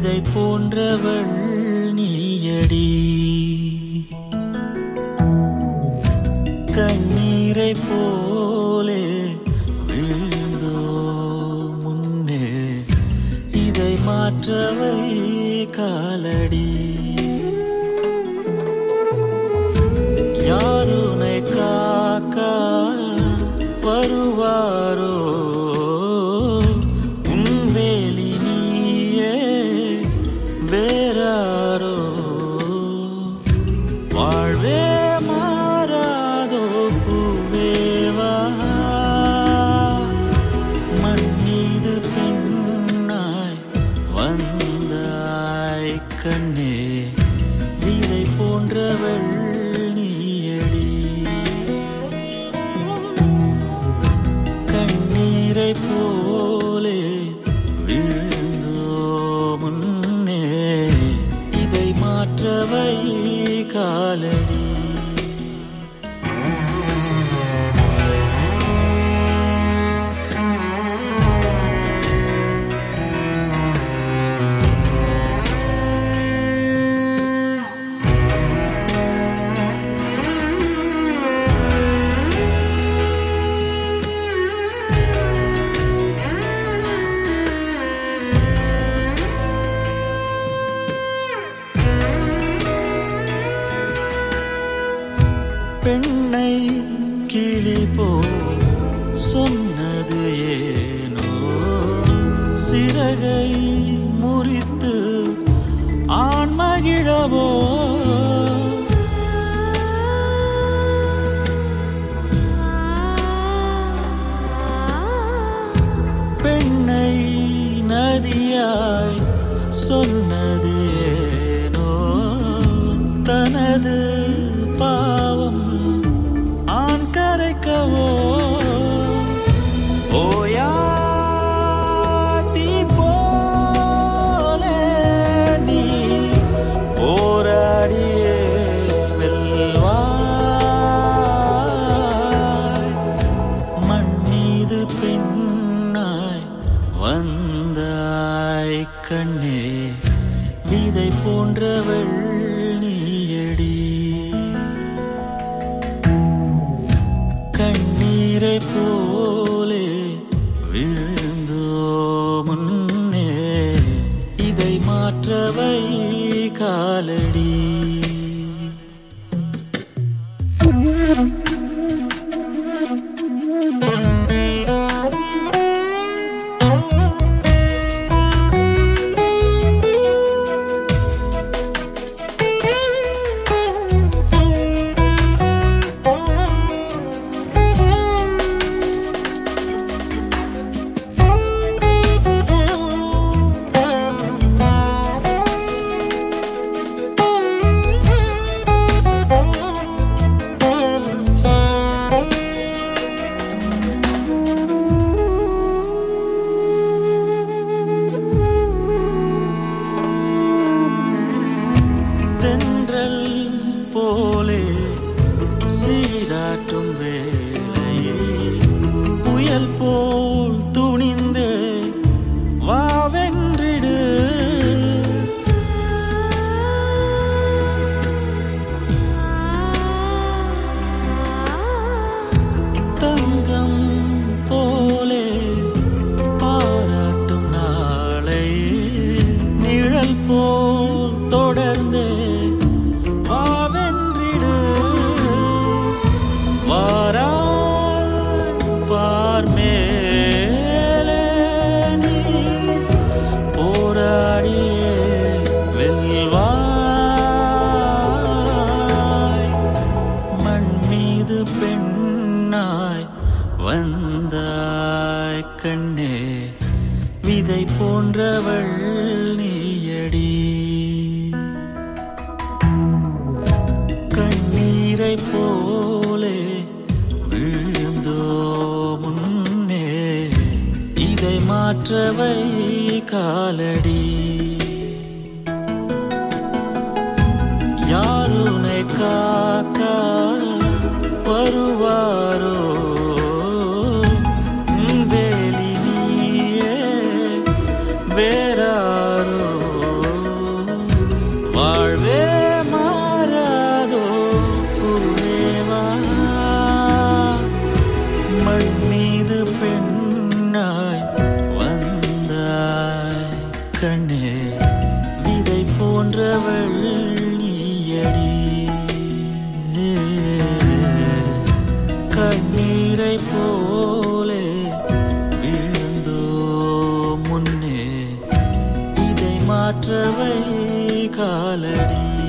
விதை போன்றவள் நீயடி கண்ணீரை போலே விழுந்தோ முன்னே இதை மாற்றவை காலடி யாருனை காக்கா வருவாரோ உன் வேலி நீயே வேறாரோ வாழ்வே மாறாதோ பூவேவா மண் மீது பெண்ணாய் வந்தாய் கண்ணே விதை போன்றவள் நீயடி கண்ணீரை போலே விழுந்தோ முன்னே இதை மாற்றவை காலடி பெண்ணை கிளி போ சொன்னது ஏனோ சிறகை முறித்து ஆண் மகிழவோ பெண்ணை நதியாய் சொன்னது ஏனோ தனது பாவம் ஆண் கரைக்கவோ ஓயாதி போலே நீ போராடியே வெல்வாய் மண் மீது பெண்ணாய் வந்தாய் கண்ணே விதை போன்றவள் நீயடி கண்ணீரை போலே விழுந்தோ முன்னே இதை மாற்றவை காலடி தென்றல் போலே சீராட்டும் வேளையே புயல் போல் துணிந்து வாவென்றிடு தங்கம் போலே பாராட்டும் நாளை நிழல் போல் தொடர்ந்து வாவென்றிடு வாராய் பார்மேலே நீ போராடியே வெல்வாய் மண் மீது பெண்ணாய் வந்தாய் கண்ணே விதை போன்றவள் நீயடி கண்ணீரை போலே விழுந்தோ முன்னே இதை மாற்றவை காலடி யாருனை காக்கா வருவாரோ உன் வேலி நீயே வேறாரோ மாற்றவை காலடி